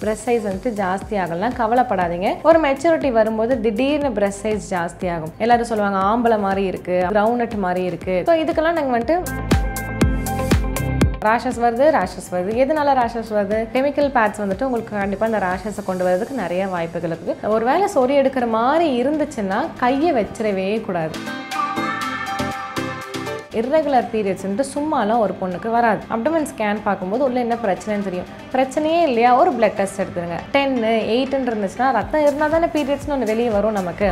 breast size வந்துட்டு ஜாஸ்தி ஆகலாம் கவலைப்படாதீங்க ஒரு மெச்சூரிட்டி வரும்போது திடீர்னு பிரஸ்ட் சைஸ் ஜாஸ்தி ஆகும் எல்லாரும் சொல்லுவாங்க ஆம்பளை மாதிரி இருக்கு கிரவுனட் மாதிரி இருக்கு ஸோ இதுக்கெல்லாம் நாங்கள் வந்துட்டு ரேஷஸ் வருது ரேஷஸ் வருது எதனால ரேஷஸ் வருது கெமிக்கல் பேட்ஸ் வந்துட்டு உங்களுக்கு கண்டிப்பாக இந்த ரேஷஸை கொண்டு வரதுக்கு நிறைய வாய்ப்புகள் இருக்குது ஒருவேளை சொறி எடுக்கிற மாதிரி இருந்துச்சுன்னா கையை வச்சிடவே கூடாது இர்ரெகுலர் பீரியட்ஸ்ன்ட்டு சும்மாலாம் ஒரு பொண்ணுக்கு வராது அப்டமன் ஸ்கேன் பார்க்கும்போது உள்ள என்ன பிரச்சனைன்னு தெரியும் பிரச்சனையே இல்லையா ஒரு பிளட் டெஸ்ட் எடுத்துருங்க டென்னு எயிட்டுன்னு இருந்துச்சுன்னா ரத்தம் இருந்தால் தானே பீரியட்ஸ்னு ஒன்று வெளியே வரும் நமக்கு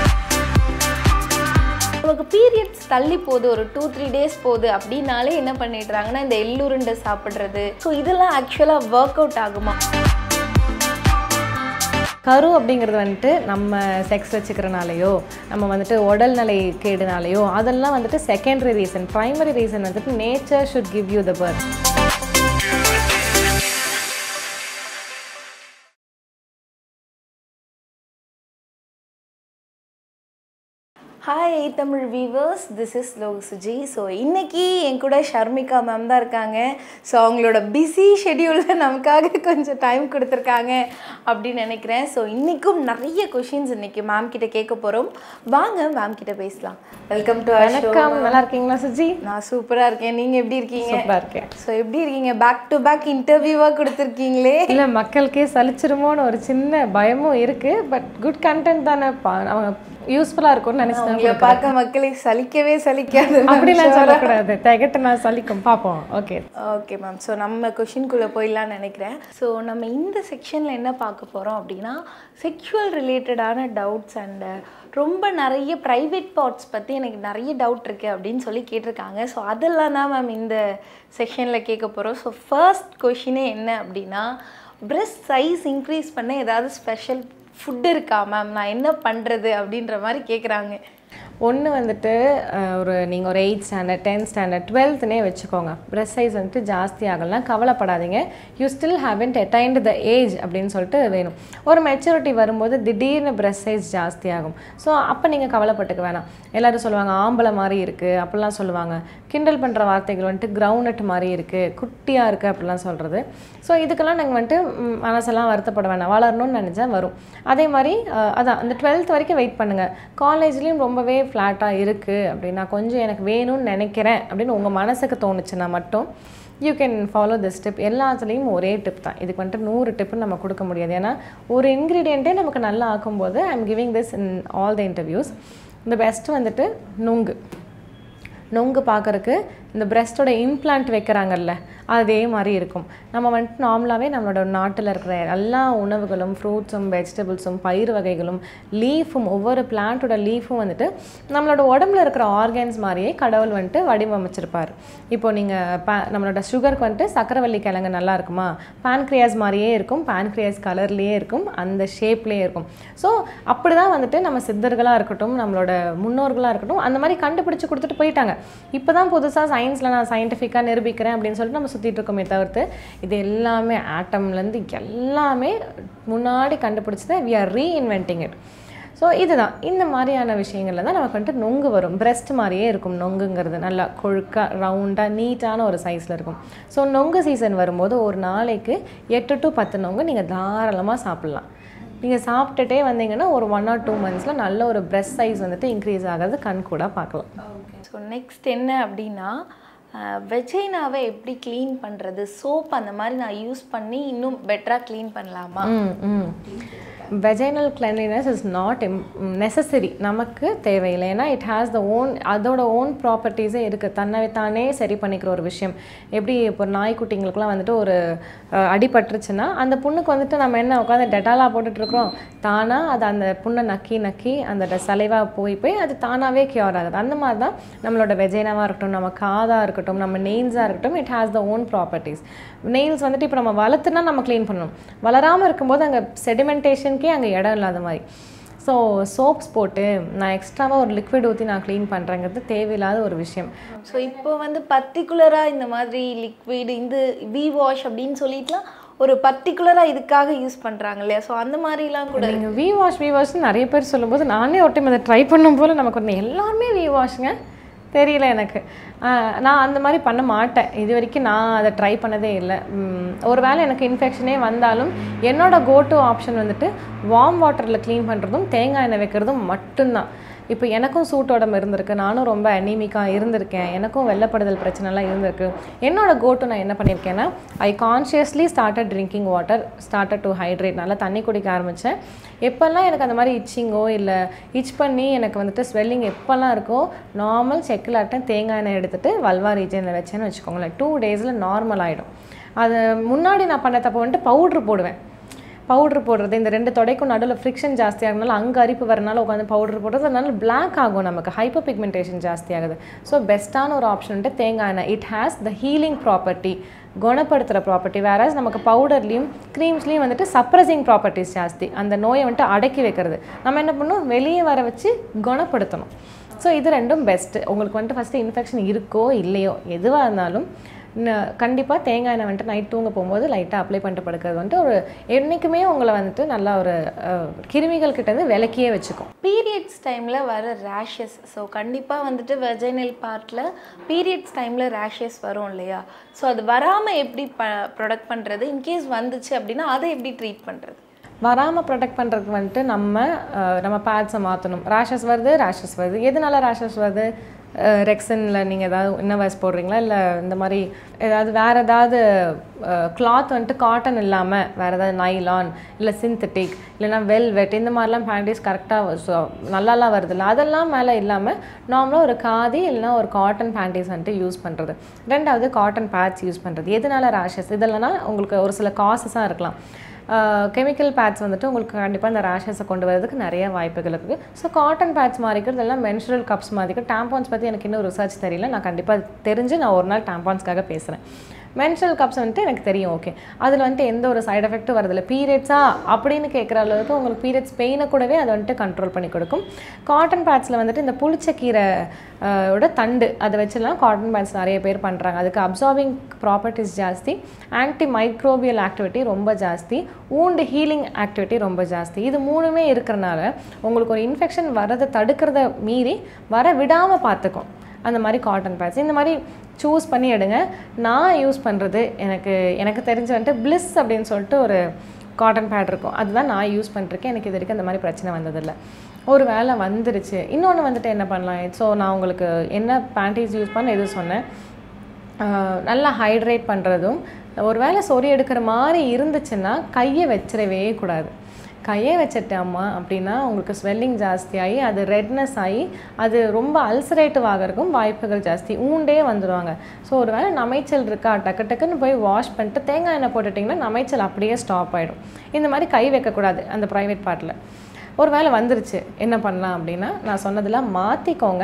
நமக்கு பீரியட்ஸ் தள்ளி போகுது ஒரு டூ த்ரீ டேஸ் போகுது அப்படின்னாலே என்ன பண்ணிடுறாங்கன்னா இந்த எள்ளுருண்டை சாப்பிட்றது ஸோ இதெல்லாம் ஆக்சுவலாக ஒர்க் அவுட் ஆகுமா கரு அப்படிங்கிறது வந்துட்டு நம்ம செக்ஸ் வச்சுக்கிறனாலையோ நம்ம வந்துட்டு உடல்நிலை கேடுனாலையோ அதெல்லாம் வந்துட்டு செகண்டரி ரீசன் ப்ரைமரி ரீசன் வந்துட்டு nature should give you the birth hi Tamil viewers this is Lok Suji so இன்னைக்கு என் கூட ஷர்மிகா மேம் தான் இருக்காங்க ஸோ அவங்களோட பிஸி ஷெடியூலில் நமக்காக கொஞ்சம் டைம் கொடுத்துருக்காங்க அப்படின்னு நினைக்கிறேன் ஸோ இன்றைக்கும் நிறைய கொஷின்ஸ் இன்னைக்கு மேம் கிட்ட கேட்க போகிறோம் வாங்க மேம் கிட்ட பேசலாம் வெல்கம் டு வணக்கம் நல்லா இருக்கீங்களா சுஜி நான் சூப்பராக இருக்கேன் நீங்கள் எப்படி இருக்கீங்க சூப்பராக இருக்கேன் ஸோ எப்படி இருக்கீங்க பேக் டு பேக் இன்டர்வியூவாக கொடுத்துருக்கீங்களே இல்லை மக்களுக்கே சலிச்சிருமோன்னு ஒரு சின்ன பயமும் இருக்கு பட் குட் கண்டென்ட் தானே பா- அவங்க யூஸ்ஃபுல்லாக இருக்கும்னு நினச்சி உங்களை பார்க்க மக்களை சலிக்கவே சலிக்காது அப்படிலாம் சொல்லக்கூடாது திகட்டு நான் சலிக்கும் பார்ப்போம் ஓகே ஓகே மேம் ஸோ நம்ம கொஷின்குள்ளே போயிடலாம்னு நினைக்கிறேன் ஸோ நம்ம இந்த செக்ஷனில் என்ன பார்க்க போகிறோம் அப்படின்னா செக்ஷுவல் ரிலேட்டடான டவுட்ஸ் அண்ட் ரொம்ப நிறைய ப்ரைவேட் பார்ட்ஸ் பற்றி எனக்கு நிறைய டவுட் இருக்குது அப்படின்னு சொல்லி கேட்டிருக்காங்க ஸோ அதெல்லாம் தான் மேம் இந்த செக்ஷனில் கேட்க போகிறோம் ஸோ ஃபர்ஸ்ட் கொஷினே என்ன அப்படின்னா breast சைஸ் இன்க்ரீஸ் பண்ண ஏதாவது ஸ்பெஷல் ஃபுட் இருக்கா மேம் நான் என்ன பண்ணுறது அப்படின்ற மாதிரி கேட்குறாங்க ஒன்று வந்துட்டு அஹ், ஒரு நீங்கள் ஒரு எயிட் ஸ்டாண்டர்ட் டென்த் ஸ்டாண்டர்ட் டுவெல்த்னே வச்சுக்கோங்க ப்ரெஸ் சைஸ் வந்துட்டு ஜாஸ்தி ஆகலாம் கவலைப்படாதீங்க you still haven't attained the age அப்படின்னு சொல்லிட்டு வேணும் ஒரு மெச்சூரிட்டி வரும்போது திடீர்னு ப்ரெஸ் சைஸ் ஜாஸ்தி ஆகும் ஸோ அப்போ நீங்கள் கவலைப்பட்டுக்க வேணாம் எல்லாரும் சொல்லுவாங்க ஆம்பளை மாதிரி இருக்குது அப்படிலாம் சொல்லுவாங்க கிண்டல் பண்ணுற வார்த்தைகள் வந்துட்டு கிரவுனட் மாதிரி இருக்குது குட்டியாக இருக்குது அப்படிலாம் சொல்கிறது ஸோ இதுக்கெல்லாம் நாங்கள் வந்துட்டு ம், மனசெல்லாம் வருத்தப்பட வேணாம் வளரணும்னு நினச்சா வரும் அதே மாதிரி அஹ், அதான் அந்த டுவெல்த் வரைக்கும் வெயிட் பண்ணுங்கள் காலேஜ்லேயும் ரொம்பவே ஃப்ளாட்டாக இருக்குது அப்படின்னா கொஞ்சம் எனக்கு வேணும்னு நினைக்கிறேன் அப்படின்னு உங்கள் மனசுக்கு தோணுச்சுன்னா மட்டும் you can follow this tip எல்லாத்துலேயும் ஒரே டிப் தான் இதுக்கு வந்துட்டு நூறு டிப்பு நம்ம கொடுக்க முடியாது ஏன்னா ஒரு இன்க்ரீடியண்ட்டே நமக்கு நல்லா ஆக்கும்போது I am giving this in all the interviews இந்த பெஸ்ட் வந்துட்டு நுங்கு நொங்கு பார்க்கறக்கு இந்த பிரஸ்டோட இம்ப்ளான்ட் வைக்கிறாங்கல்ல அதே மாதிரி இருக்கும் நம்ம வந்துட்டு நார்மலாகவே நம்மளோட நாட்டில் இருக்கிற எல்லா உணவுகளும் ஃப்ரூட்ஸும் வெஜிடபிள்ஸும் பயிர் வகைகளும் லீஃபும் ஒவ்வொரு பிளான்ட்டோட லீஃபும் வந்துட்டு நம்மளோட உடம்புல இருக்கிற ஆர்கன்ஸ் மாதிரியே கடவுள் வந்துட்டு வடிவமைச்சிருப்பார் இப்போ நீங்கள் பே நம்மளோட சுகருக்கு வந்துட்டு சக்கரவள்ளி கிழங்கு நல்லா இருக்குமா பான்க்ரியாஸ் மாதிரியே இருக்கும் பான்க்ரியாஸ் கலர்லேயே இருக்கும் அந்த ஷேப்லேயே இருக்கும் ஸோ அப்படி தான் வந்துட்டு நம்ம சித்தர்களாக இருக்கட்டும் நம்மளோட முன்னோர்களாக இருக்கட்டும் அந்த மாதிரி கண்டுபிடிச்சு கொடுத்துட்டு போயிட்டாங்க இப்போ தான் புதுசாக சயின்ஸில் நான் சயின்டிஃபிக்காக நிரூபிக்கிறேன் அப்படின்னு சொல்லிட்டு நம்ம சுற்றிட்டு இருக்கோமே தவிர்த்து இது எல்லாமே ஆட்டம்லேருந்து எல்லாமே முன்னாடி கண்டுபிடிச்சதை we are reinventing it so இதுதான் இந்த மாதிரியான விஷயங்கள்ல தான் நமக்கு வந்துட்டு நொங்கு வரும் breast மாதிரியே இருக்கும் நொங்குங்கிறது நல்லா கொழுக்கா ரவுண்டாக நீட்டான ஒரு சைஸில் இருக்கும் ஸோ நொங்கு சீசன் வரும்போது ஒரு நாளைக்கு எட்டு டு பத்து நொங்கு நீங்கள் தாராளமாக சாப்பிட்லாம் நீங்கள் சாப்பிட்டுட்டே வந்தீங்கன்னா ஒரு ஒன் ஆர் டூ மந்த்ஸில் நல்ல ஒரு breast சைஸ் வந்துட்டு இன்க்ரீஸ் ஆகிறது கண் கூட பார்க்கலாம் ஓகே ஸோ நெக்ஸ்ட் என்ன அப்படின்னா வெஜைனாவை எப்படி க்ளீன் பண்ணுறது சோப் அந்த மாதிரி நான் யூஸ் பண்ணி இன்னும் பெட்டராக க்ளீன் பண்ணலாமா ம் ம் vaginal cleanliness is not necessary நமக்கு தேவையில்லை ஏன்னா இட் ஹேஸ் த ஓன் அதோட ஓன் ப்ராப்பர்ட்டிஸே இருக்குது தன்னை தானே சரி பண்ணிக்கிற ஒரு விஷயம் எப்படி இப்போ நாய்க்குட்டிங்களுக்குலாம் வந்துட்டு ஒரு அஹ், அடிபட்டுருச்சுன்னா அந்த புண்ணுக்கு வந்துட்டு நம்ம என்ன உட்காந்து டெட்டாலாக போட்டுட்ருக்குறோம் தானாக அது அந்த புண்ணை நக்கி நக்கி அந்த சலைவா போய் போய் அது தானாகவே கியூர் ஆகுது அந்த மாதிரி தான் நம்மளோட வெஜைனாவாக இருக்கட்டும் நம்ம காதாக இருக்கட்டும் நம்ம நெயில்ஸாக இருக்கட்டும் it has the own properties nails வந்துட்டு இப்போ நம்ம வளர்த்துனா நம்ம க்ளீன் பண்ணணும் வளராமல் இருக்கும்போது அங்கே செடிமெண்டேஷனுக்கே அங்கே இடம் இல்லாத மாதிரி ஸோ சோப்ஸ் போட்டு நான் எக்ஸ்ட்ராவாக ஒரு லிக்விட் ஊற்றி நான் க்ளீன் பண்ணுறேங்கிறது தேவையில்லாத ஒரு விஷயம் ஸோ இப்போ வந்து பர்டிகுலராக இந்த மாதிரி லிக்விட் இந்த வி வாஷ் அப்படின்னு சொல்லிட்டுலாம் ஒரு பர்டிகுலராக இதுக்காக யூஸ் பண்ணுறாங்க இல்லையா ஸோ அந்த மாதிரிலாம் கூட நீங்கள் வி வாஷ் வி வாஷ்னு நிறைய பேர் சொல்லும்போது நானே ஒரு டைம் அதை ட்ரை பண்ணும் போல நமக்கு ஒன்று எல்லாருமே வி வாஷுங்க தெரியல எனக்கு ஆஹ் நான் அந்த மாதிரி பண்ண மாட்டேன் இது வரைக்கும் நான் அதை ட்ரை பண்ணதே இல்லை உம், ஒருவேளை எனக்கு இன்ஃபெக்ஷனே வந்தாலும் என்னோட கோ டு ஆப்ஷன் வந்துட்டு வார்ம் வாட்டரில் க்ளீன் பண்ணுறதும் தேங்காய் எண்ணெய் வைக்கிறதும் மட்டும்தான் இப்போ எனக்கும் சூட் உடம்பு இருந்திருக்கு நானும் ரொம்ப அனீமிக்காக இருந்திருக்கேன் எனக்கும் வெள்ளப்படுதல் பிரச்சனைலாம் இருந்திருக்கு என்னோட கோட்டு நான் என்ன பண்ணியிருக்கேன்னா I consciously started drinking water started to hydrate நல்லா தண்ணி குடிக்க ஆரம்பித்தேன் எப்போல்லாம் எனக்கு அந்த மாதிரி இச்சிங்கோ இல்லை இச் பண்ணி எனக்கு வந்துட்டு ஸ்வெல்லிங் எப்போல்லாம் இருக்கோ நார்மல் செக்கிலாட்டம் தேங்காய் எண்ணெய் எடுத்துகிட்டு வல்வா ரீஜனில் வச்சேன்னு வச்சுக்கோங்களேன் டூ டேஸில் நார்மல் ஆகிடும் அது முன்னாடி நான் பண்ண தப்பு வந்துட்டு பவுட்ரு போடுவேன் பவுட்ரு போடுறது இந்த ரெண்டு தொடைக்கும் நடுவில் ஃப்ரிக்ஷன் ஜாஸ்தியாகனால அங்கே அரிப்பு வரனால உட்காந்து பவுட்ரு போடுறது அதனால பிளாக் ஆகும் நமக்கு ஹைப்பர் பிக்மெண்டேஷன் ஜாஸ்தியாகுது ஸோ பெஸ்ட்டான ஒரு ஆப்ஷன்ட்டு தேங்காய் எண்ணெய் it has the healing property குணப்படுத்துகிற ப்ராப்பர்ட்டி வேற நம்ம பவுடர்லேயும் க்ரீம்ஸ்லேயும் வந்துட்டு சப்ரஸிங் ப்ராப்பர்ட்டிஸ் ஜாஸ்தி அந்த நோயை வந்துட்டு அடக்கி வைக்கிறது நம்ம என்ன பண்ணணும் வெளியே வர வச்சு குணப்படுத்தணும் ஸோ இது ரெண்டும் பெஸ்ட்டு உங்களுக்கு வந்துட்டு ஃபஸ்ட்டு இன்ஃபெக்ஷன் இருக்கோ இல்லையோ எதுவாக இருந்தாலும் கண்டிப்பாக தேங்காய் எண்ணெய் வந்துட்டு நைட் தூங்க போகும்போது லைட்டாக அப்ளை பண்ணிட்டு படுக்கிறது வந்துட்டு ஒரு என்றைக்குமே உங்களை வந்துட்டு நல்லா ஒரு அஹ், கிருமிகள் கிட்டேருந்து விலக்கியே வச்சுக்கும் பீரியட்ஸ் டைமில் வர ரேஷஸ் ஸோ கண்டிப்பாக வந்துட்டு வெஜைனல் பார்ட்டில் பீரியட்ஸ் டைமில் ரேஷஸ் வரும் இல்லையா ஸோ அது வராமல் எப்படி ப ப்ரொடக்ட் பண்ணுறது இன்கேஸ் வந்துச்சு அப்படின்னா அதை எப்படி ட்ரீட் பண்ணுறது வராமல் ப்ரொடெக்ட் பண்ணுறதுக்கு வந்துட்டு நம்ம அஹ், நம்ம பேட்ஸை மாற்றணும் ரேஷஸ் வருது ரேஷஸ் வருது எதனால ரேஷஸ் வருது ரெக்ஸனில் நீங்கள் ஏதாவது இன்னவர்ஸ் போடுறீங்களா இல்லை இந்த மாதிரி ஏதாவது வேறு ஏதாவது கிளாத் வந்துட்டு காட்டன் இல்லாமல் வேறு ஏதாவது நைலான் இல்லை சிந்தட்டிக் இல்லைன்னா வெல்வெட் இந்த மாதிரிலாம் பேண்டிஸ் கரெக்டாக நல்லாலாம் வருது இல்லை அதெல்லாம் மேலே இல்லாமல் நார்மலாக ஒரு காதி இல்லைன்னா ஒரு காட்டன் பேண்டிஸ் வந்துட்டு யூஸ் பண்ணுறது ரெண்டாவது காட்டன் பேட்ஸ் யூஸ் பண்ணுறது எதனால ரேஷஸ் இதெல்லாம்னா உங்களுக்கு ஒரு சில காசஸாக இருக்கலாம் கெமிக்கல் பேட்ஸ் வந்துட்டு உங்களுக்கு கண்டிப்பாக இந்த ரேஷஸை கொண்டு வரதுக்கு நிறைய வாய்ப்புகள் இருக்குது ஸோ காட்டன் பேட்ஸ் மாதிரிக்கிறது எல்லாம் மென்சுரல் கப்ஸ் மாதிரி டேம்பான்ஸ் பற்றி எனக்கு இன்னும் ரிசர்ச் தெரியல நான் கண்டிப்பாக தெரிஞ்சு நான் ஒரு நாள் டேம்பான்ஸ்க்காக பேசுகிறேன் மென்சுரல் கப்ஸ் வந்துட்டு எனக்கு தெரியும் ஓகே அதில் வந்துட்டு எந்த ஒரு சைடு எஃபெக்ட்டும் வரதில்ல பீரியட்ஸா அப்படின்னு கேட்குற அளவுக்கு உங்களுக்கு பீரியட்ஸ் பெயினை கூடவே அதை வந்துட்டு கண்ட்ரோல் பண்ணி கொடுக்கும் காட்டன் பேட்ஸில் வந்துட்டு இந்த புளிச்சக்கீரை அஹ், ஓட தண்டு அதை வச்சுலாம் காட்டன் பேட்ஸ் நிறைய பேர் பண்ணுறாங்க அதுக்கு அப்சார்பிங் ப்ராப்பர்ட்டிஸ் ஜாஸ்தி ஆன்டி மைக்ரோபியல் ஆக்டிவிட்டி ரொம்ப ஜாஸ்தி ஊண்டு ஹீலிங் ஆக்டிவிட்டி ரொம்ப ஜாஸ்தி இது மூணுமே இருக்கிறனால உங்களுக்கு ஒரு இன்ஃபெக்ஷன் வரதை தடுக்கிறத மீறி வர விடாமல் பார்த்துக்கும் அந்த மாதிரி காட்டன் பேட்ஸ் இந்த மாதிரி சூஸ் பண்ணி எடுங்க நான் யூஸ் பண்ணுறது எனக்கு எனக்கு தெரிஞ்சு வந்துட்டு பிளிஸ் அப்படின்னு சொல்லிட்டு ஒரு காட்டன் பேட் இருக்கும் அதுதான் நான் யூஸ் பண்ணிருக்கேன் எனக்கு இது வரைக்கும் அந்த மாதிரி பிரச்சனை வந்ததில்லை ஒரு வேளை வந்துருச்சு இன்னொன்று வந்துட்டு என்ன பண்ணலாம் ஸோ நான் உங்களுக்கு என்ன பேண்டீஸ் யூஸ் பண்ண எது சொன்னேன் ஆஹ் நல்லா ஹைட்ரேட் பண்ணுறதும் ஒரு வேளை சொறி எடுக்கிற மாதிரி இருந்துச்சுன்னா கையை வச்சிடவே கூடாது கையை வச்சிட்டோமா அப்படின்னா உங்களுக்கு ஸ்வெல்லிங் ஜாஸ்தியாகி அது ரெட்னஸ் ஆகி அது ரொம்ப அல்சரேட்டிவ் ஆகிறதுக்கும் வாய்ப்புகள் ஜாஸ்தி ஊண்டே வந்துடுவாங்க ஸோ ஒரு வேளை நமைச்சல் இருக்கா டக்கு டக்குன்னு போய் வாஷ் பண்ணிட்டு தேங்காய் எண்ணெய் போட்டுட்டிங்கன்னா நமைச்சல் அப்படியே ஸ்டாப் ஆகிடும் இந்த மாதிரி கை வைக்கக்கூடாது அந்த ப்ரைவேட் பார்ட்டில் ஒரு வேளை வந்துருச்சு என்ன பண்ணலாம் அப்படின்னா நான் சொன்னதெல்லாம் மாற்றிக்கோங்க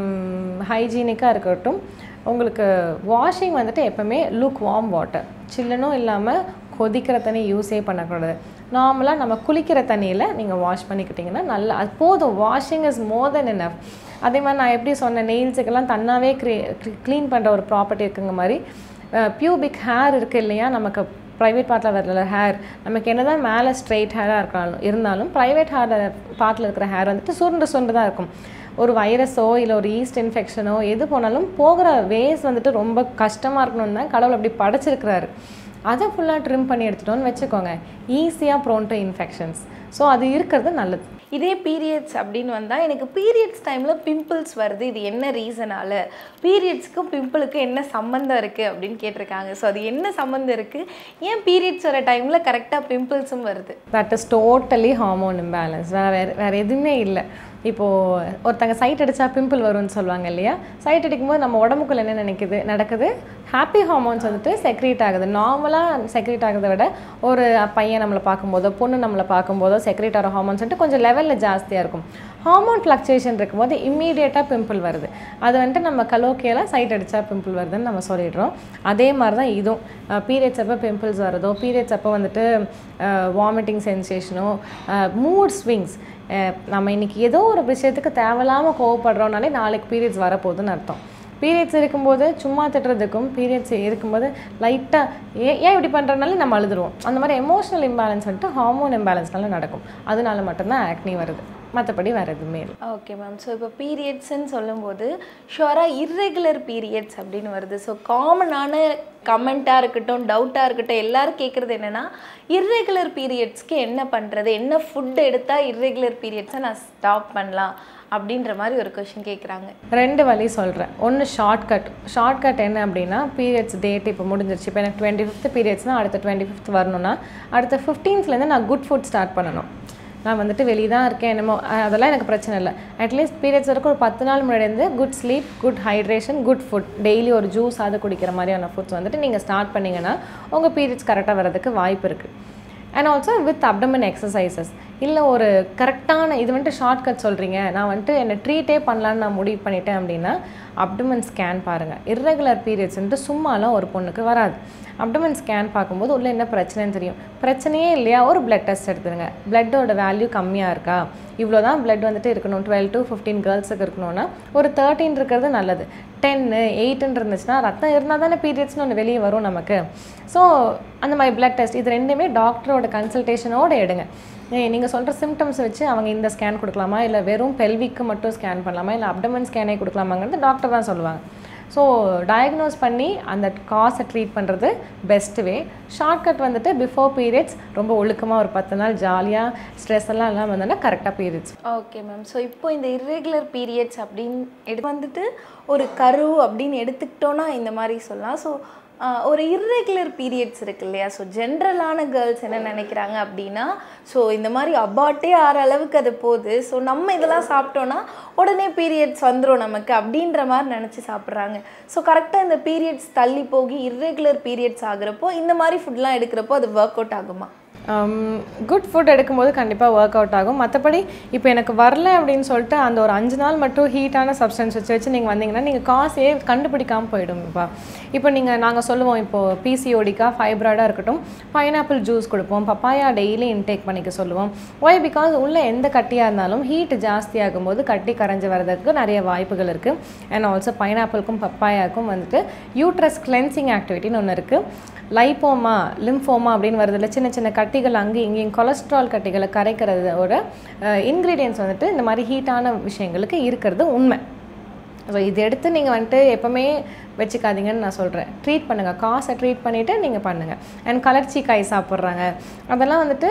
ஹைஜீனிக்காக இருக்கட்டும் உங்களுக்கு வாஷிங் வந்துட்டு எப்போவுமே லுக் வார்ம் வாட்டர் சில்லுனும் இல்லாமல் கொதிக்கிற தண்ணி யூஸே பண்ணக்கூடாது நார்மலாக நம்ம குளிக்கிற தண்ணியில் நீங்கள் வாஷ் பண்ணிக்கிட்டிங்கன்னா நல்லா அது போதும் washing is more then enough அதே மாதிரி நான் எப்படி சொன்னேன் நெயில்ஸுக்கெல்லாம் தன்னாவே க்ளீ க்ளீன் பண்ணுற ஒரு ப்ராப்பர்ட்டி இருக்குங்க மாதிரி பியூபிக் ஹேர் இருக்குது இல்லையா நமக்கு ப்ரைவேட் பார்ட்டில் வரல ஹேர் நமக்கு என்னதான் மேலே ஸ்ட்ரெயிட் ஹேராக இருக்காலும் இருந்தாலும் ப்ரைவேட் ஹேர் பார்ட்டில் இருக்கிற ஹேர் வந்துட்டு சுருண்டு சுருண்டு தான் இருக்கும் ஒரு வைரஸோ இல்லை ஒரு ஈஸ்ட் இன்ஃபெக்ஷனோ எது போனாலும் போகிற வேஸ் வந்துட்டு ரொம்ப கஷ்டமாக இருக்கணும்னு தான் கடவுள் அப்படி படைச்சிருக்கிறாரு அதை ஃபுல்லாக ட்ரிம் பண்ணி எடுத்துட்டோம்னு வச்சுக்கோங்க ஈஸியாக ப்ரோன் டு இன்ஃபெக்ஷன்ஸ் ஸோ அது இருக்கிறது நல்லது இதே பீரியட்ஸ் அப்படின்னு வந்தால் எனக்கு பீரியட்ஸ் டைமில் பிம்பிள்ஸ் வருது இது என்ன ரீசனால பீரியட்ஸ்க்கும் பிம்பிளுக்கும் என்ன சம்மந்தம் இருக்குது அப்படின்னு கேட்டிருக்காங்க ஸோ அது என்ன சம்மந்தம் இருக்குது ஏன் பீரியட்ஸ் வர டைமில் கரெக்டாக பிம்பிள்ஸும் வருது that is totally hormone imbalance வேறு வேறு வேறு எதுவுமே இல்லை இப்போது ஒருத்தங்க சைட் அடித்தா பிம்பிள் வரும்னு சொல்லுவாங்க இல்லையா சைட் அடிக்கும்போது நம்ம உடம்புக்குள்ள என்ன நினைக்குது நடக்குது ஹாப்பி ஹார்மோன்ஸ் வந்துட்டு செக்ரேட் ஆகுது நார்மலாக செக்ரேட் ஆகிறத விட ஒரு பையன் நம்மளை பார்க்கும்போதோ பொண்ணு நம்மளை பார்க்கும்போதோ செக்ரேட் ஆகிற ஹார்மோன்ஸ் வந்துட்டு கொஞ்சம் லெவலில் ஜாஸ்தியாக இருக்கும் ஹார்மோன் ஃப்ளக்சுவேஷன் இருக்கும்போது இம்மீடியட்டாக பிம்பிள் வருது அது வந்துட்டு நம்ம கலோக்கியெல்லாம் சைட் அடித்தா பிம்பிள் வருதுன்னு நம்ம சொல்லிடுறோம் அதே மாதிரி தான் இதுவும் பீரியட்ஸ் அப்போ பிம்பிள்ஸ் வருதோ பீரியட்ஸ் அப்போ வந்துட்டு வாமிட்டிங் சென்சேஷனோ மூட் ஸ்விங்ஸ் நம்ம இன்னைக்கு ஏதோ ஒரு விஷயத்துக்கு தேவையில்லாமல் கோவப்படுறோம்னாலே நாளைக்கு பீரியட்ஸ் வரப்போகுதுன்னு அர்த்தம் பீரியட்ஸ் இருக்கும்போது சும்மா திட்டுறதுக்கும் பீரியட்ஸ் இருக்கும்போது லைட்டாக ஏ ஏன் இப்படி பண்ணுறதுனால நம்ம அழுதுருவோம் அந்த மாதிரி எமோஷனல் இம்பேலன்ஸ் வந்துட்டு ஹார்மோன் இம்பேலன்ஸ்னால நடக்கும் அதனால மட்டும்தான் ஆக்னி வருது மற்றபடி வேறு எதுவுமே இல்லை ஓகே மேம் ஸோ இப்போ பீரியட்ஸ்ன்னு சொல்லும்போது ஷுவராக இர்ரெகுலர் பீரியட்ஸ் அப்படின்னு வருது ஸோ காமனான கமெண்ட்டாக இருக்கட்டும் டவுட்டாக இருக்கட்டும் எல்லாரும் கேட்குறது என்னென்னா இர்ரெகுலர் பீரியட்ஸ்க்கு என்ன பண்ணுறது என்ன ஃபுட் எடுத்தால் இர்ரெகுலர் பீரியட்ஸை நான் ஸ்டாப் பண்ணலாம் அப்படின்ற மாதிரி ஒரு கொஷின் கேட்குறாங்க ரெண்டு வழி சொல்கிறேன் ஒன்று ஷார்ட்கட் ஷார்ட்கட் என்ன அப்படின்னா பீரியட்ஸ் டேட் இப்போ முடிஞ்சிருச்சு இப்போ எனக்கு டுவெண்ட்டி ஃபிஃப்த் பீரியட்ஸ்னால் அடுத்த டுவெண்ட்டி ஃபிஃப்த் வரணும்னா அடுத்த ஃபிஃப்டீன்த்லேருந்து நான் குட் ஃபுட் ஸ்டார்ட் பண்ணணும் நான் வந்துட்டு வெளியே தான் இருக்கேன் என்னமோ அஹ் அதெல்லாம் எனக்கு பிரச்சனை இல்லை அட்லீஸ்ட் பீரியட்ஸ் வரைக்கும் ஒரு பத்து நாள் முன்னாடி இருந்து good sleep good hydration good food daily ஒரு ஜூஸ் அது குடிக்கிற மாதிரியான ஃபுட்ஸ் வந்துட்டு நீங்கள் ஸ்டார்ட் பண்ணீங்கன்னா உங்கள் பீரியட்ஸ் கரெக்டாக வரதுக்கு வாய்ப்பு இருக்குது and also with abdomen exercises இல்லை ஒரு கரெக்டான இது வந்துட்டு ஷார்ட்கட் சொல்கிறீங்க நான் வந்துட்டு என்னை ட்ரீட்டே பண்ணலான்னு நான் முடிவு பண்ணிட்டேன் அப்படின்னா அப்டமன் ஸ்கேன் பாருங்கள் இர்ரெகுலர் பீரியட்ஸ்ன்ட்டு சும்மாலாம் ஒரு பொண்ணுக்கு வராது அப்டமன் ஸ்கேன் பார்க்கும்போது உள்ள என்ன பிரச்சனைன்னு தெரியும் பிரச்சனையே இல்லையா ஒரு பிளட் டெஸ்ட் எடுத்துருங்க பிளட்டோட வேல்யூ கம்மியாக இருக்கா இவ்வளோ தான் பிளட் வந்துட்டு இருக்கணும் டுவெல் டு ஃபிஃப்டீன் கேர்ள்ஸுக்கு இருக்கணும்னா ஒரு தேர்ட்டின் இருக்கிறது நல்லது டென்னு எயிட்டுன்னு இருந்துச்சுன்னா ரத்தம் இருந்தால் தானே பீரியட்ஸ்னு ஒன்று வெளியே வரும் நமக்கு ஸோ அந்த மாதிரி பிளட் டெஸ்ட் இது ரெண்டுமே டாக்டரோட கன்சல்டேஷனோட எடுங்க நீங்கள் சொல்கிற சிம்டம்ஸ் வச்சு அவங்க இந்த ஸ்கேன் கொடுக்கலாமா இல்லை வெறும் பெல்விக்கு மட்டும் ஸ்கேன் பண்ணலாமா இல்லை அப்டமன் ஸ்கேனே கொடுக்கலாமாங்கிறது டாக்டர் தான் சொல்லுவாங்க ஸோ டயக்னோஸ் பண்ணி அந்த காசை ட்ரீட் பண்ணுறது பெஸ்ட் வே ஷார்ட்கட் வந்துட்டு பிஃபோர் பீரியட்ஸ் ரொம்ப ஒழுக்கமாக ஒரு பத்து நாள் ஜாலியாக ஸ்ட்ரெஸ் எல்லாம் இல்லாமல் வந்தோன்னா கரெக்டாக பீரியட்ஸ் ஓகே மேம் ஸோ இப்போ இந்த இர்ரெகுலர் பீரியட்ஸ் அப்படின்னு எடு வந்துட்டு ஒரு கரு அப்படின்னு எடுத்துக்கிட்டோன்னா இந்த மாதிரி சொல்லலாம் ஸோ ஒரு இர்ரெகுலர் பீரியட்ஸ் இருக்கு இல்லையா ஸோ ஜென்ரலான கேர்ள்ஸ் என்ன நினைக்கிறாங்க அப்படின்னா ஸோ இந்த மாதிரி அபாட்டே ஆற அளவுக்கு அது போகுது ஸோ நம்ம இதெல்லாம் சாப்பிட்டோன்னா உடனே பீரியட்ஸ் வந்துடும் நமக்கு அப்படின்ற மாதிரி நினச்சி சாப்பிட்றாங்க ஸோ கரெக்டாக இந்த பீரியட்ஸ் தள்ளி போகி இர்ரெகுலர் பீரியட்ஸ் ஆகுறப்போ இந்த மாதிரி ஃபுட்லாம் எடுக்கிறப்போ அது ஒர்க் அவுட் ஆகுமா குட் ஃபுட் எடுக்கும்போது கண்டிப்பாக ஒர்க் அவுட் ஆகும் மற்றபடி இப்போ எனக்கு வரல அப்படின்னு சொல்லிட்டு அந்த ஒரு அஞ்சு நாள் மட்டும் ஹீட்டான சப்ஸ்டன்ஸ் வச்சு வச்சு நீங்கள் வந்தீங்கன்னா நீங்கள் காசே கண்டுபிடிக்காமல் போயிடும்ப்பா இப்போ நீங்கள் நாங்கள் சொல்லுவோம் இப்போது பிசிஓடிக்கா ஃபைப்ராய்டாக இருக்கட்டும் பைனாப்பிள் ஜூஸ் கொடுப்போம் பப்பாயா டெய்லி இன்டேக் பண்ணிக்க சொல்லுவோம் ஒய் பிகாஸ் உள்ள எந்த கட்டியாக இருந்தாலும் ஹீட் ஜாஸ்தியாகும் போது கட்டி கரைஞ்சி வரதுக்கு நிறைய வாய்ப்புகள் இருக்குது அண்ட் ஆல்சோ பைனாப்பிளுக்கும் பப்பாயாவுக்கும் வந்துட்டு யூட்ரஸ் கிளென்சிங் ஆக்டிவிட்டின்னு ஒன்று இருக்குது லைப்போமா லிம்ஃபோமா அப்படின்னு வருதுல சின்ன சின்ன கட்டிகள் அங்கேயும் இங்கேயும் கொலஸ்ட்ரால் கட்டிகளை கரைக்கிறதோட இன்க்ரீடியன்ஸ் வந்துட்டு இந்த மாதிரி ஹீட்டான விஷயங்களுக்கு இருக்கிறது உண்மை ஸோ இது எடுத்து நீங்கள் வந்துட்டு எப்போவுமே வச்சுக்காதீங்கன்னு நான் சொல்கிறேன் ட்ரீட் பண்ணுங்கள் காசை ட்ரீட் பண்ணிவிட்டு நீங்கள் பண்ணுங்கள் அண்ட் கலர்ச்சி காய் சாப்பிட்றாங்க அதெல்லாம் வந்துட்டு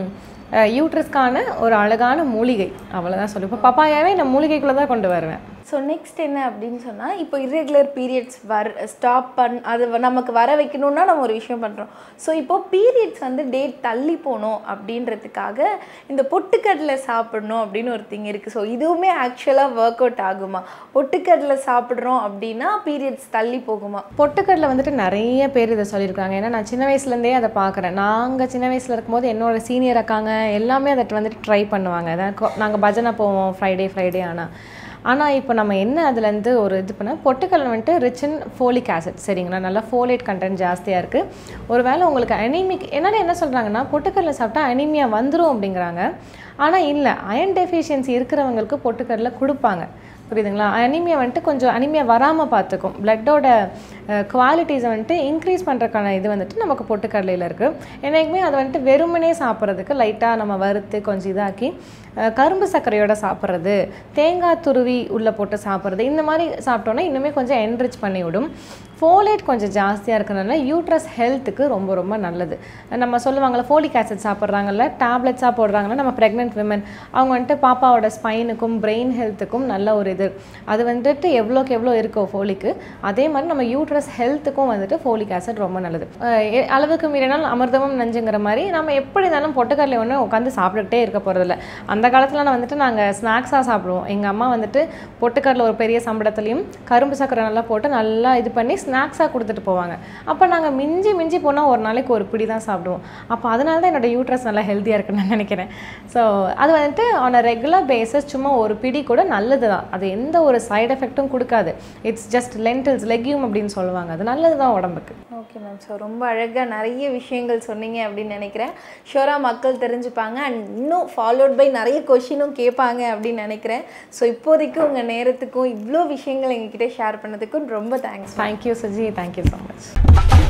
யூட்ரஸ்க்கான ஒரு அழகான மூலிகை அவ்வளோதான் சொல்லு இப்போ பப்பாயாவே நான் மூலிகைக்குள்ளே தான் கொண்டு வருவேன் ஸோ நெக்ஸ்ட் என்ன அப்படின்னு சொன்னால் இப்போ இர்ரெகுலர் பீரியட்ஸ் வர் ஸ்டாப் பண் அது வ- நமக்கு வர வைக்கணும்னா நம்ம ஒரு விஷயம் பண்ணுறோம் ஸோ இப்போ பீரியட்ஸ் வந்து டேட் தள்ளி போகணும் அப்படின்றதுக்காக இந்த பொட்டுக்கடலை சாப்பிடணும் அப்படின்னு ஒரு திங் இருக்குது ஸோ இதுவுமே ஆக்சுவலாக ஒர்க் அவுட் ஆகுமா பொட்டுக்கடலை சாப்பிட்றோம் அப்படின்னா பீரியட்ஸ் தள்ளி போகுமா பொட்டுக்கடலை வந்துட்டு நிறைய பேர் இதை சொல்லியிருக்காங்க ஏன்னா நான் சின்ன வயசுலேருந்தே அதை பார்க்குறேன் நாங்கள் சின்ன வயசில் இருக்கும்போது என்னோட சீனியர் அக்காங்க எல்லாமே அதை வந்துட்டு ட்ரை பண்ணுவாங்க அதான் நாங்கள் பஜனை போவோம் ஃப்ரைடே ஃப்ரைடே ஆனால் ஆனால் இப்போ நம்ம என்ன அதுலேருந்து ஒரு இது பண்ணால் பொட்டுக்கடலை வந்துட்டு ரிச் இன் ஃபோலிக் ஆசிட் சரிங்களா நல்லா ஃபோலேட் கண்டென்ட் ஜாஸ்தியாக இருக்குது ஒருவேளை உங்களுக்கு அனிமிக் என்னால் என்ன சொல்கிறாங்கன்னா பொட்டுக்கடலை சாப்பிட்டா அனிமியா வந்துடும் அப்படிங்கிறாங்க ஆனால் இல்லை அயன் டெஃபிஷியன்சி இருக்கிறவங்களுக்கு பொட்டுக்கடலை கொடுப்பாங்க புரியுதுங்களா அனிமியா வந்துட்டு கொஞ்சம் அனிமியா வராமல் பார்த்துக்கும் பிளட்டோட குவாலிட்டிஸை வந்துட்டு இன்க்ரீஸ் பண்ணுறதுக்கான இது வந்துட்டு நமக்கு பொட்டுக்கடலையில் இருக்குது என்னைக்குமே அதை வந்துட்டு வெறுமனே சாப்பிட்றதுக்கு லைட்டாக நம்ம வறுத்து கொஞ்சம் இதாக்கி அஹ், கரும்பு சர்க்கரையோட சாப்பிட்றது தேங்காய் துருவி உள்ளே போட்டு சாப்பிட்றது இந்த மாதிரி சாப்பிட்டோன்னா இன்னுமே கொஞ்சம் என்ரிச் பண்ணி விடும் ஃபோலேட் கொஞ்சம் ஜாஸ்தியாக இருக்கிறதுனால யூட்ரஸ் ஹெல்த்துக்கு ரொம்ப ரொம்ப நல்லது நம்ம சொல்லுவாங்கள்ல ஃபோலிக் ஆசிட் சாப்பிட்றாங்கல்ல டேப்லெட்ஸாக போடுறாங்கன்னா நம்ம ப்ரெக்னென்ட் விமன் அவங்க வந்துட்டு பாப்பாவோட ஸ்பைனுக்கும் பிரெயின் ஹெல்த்துக்கும் நல்ல ஒரு இது அது வந்துட்டு எவ்வளோக்கு எவ்வளோ இருக்கோ ஃபோலிக்கு அதே மாதிரி நம்ம யூட்ரஸ் ஹெல்த்துக்கும் வந்துட்டு ஃபோலிக் ஆசிட் ரொம்ப நல்லது அஹ் எ- அளவுக்கு மீறினால் அமிர்தமும் நஞ்சுங்கிற மாதிரி நம்ம எப்படி இருந்தாலும் பொட்டுக்கடலை ஒன்று உட்காந்து சாப்பிட்டுட்டே இருக்க போகிறதில்ல அந்த காலத்தில் நான் வந்துட்டு நாங்கள் ஸ்நாக்ஸாக சாப்பிடுவோம் எங்கள் அம்மா வந்துட்டு பொட்டுக்கடலை ஒரு பெரிய சம்பளத்துலையும் கரும்பு சக்கரை நல்லா போட்டு நல்லா இது பண்ணி ஸ்நாக்ஸாக கொடுத்துட்டு போவாங்க அப்போ நாங்கள் மிஞ்சி மிஞ்சி போனால் ஒரு நாளைக்கு ஒரு பிடி தான் சாப்பிடுவோம் அப்போ அதனால தான் என்னோட யூட்ரஸ் நல்லா ஹெல்த்தியாக இருக்குன்னு நான் நினைக்கிறேன் ஸோ அது வந்துட்டு ஆன் அ ரெகுலர் பேசிஸ் சும்மா ஒரு பிடி கூட நல்லது தான் அது எந்த ஒரு சைடு எஃபெக்ட்டும் கொடுக்காது இட்ஸ் ஜஸ்ட் லென்டில்ஸ் லெக்யூம் அப்படின்னு சொல்லுவாங்க அது நல்லது தான் உடம்புக்கு ஓகே மேம் ஸோ ரொம்ப அழகாக நிறைய விஷயங்கள் சொன்னீங்க அப்படின்னு நினைக்கிறேன் ஷூராக மக்கள் தெரிஞ்சுப்பாங்க அண்ட் இன்னும் ஃபாலோட் பை நிறைய கொஷினும் கேட்பாங்க அப்படின்னு நினைக்கிறேன் ஸோ இப்போதைக்கு உங்கள் நேரத்துக்கும் இவ்வளோ விஷயங்கள் எங்ககிட்ட ஷேர் பண்ணதுக்கும் ரொம்ப thanks thank you Suji thank you so much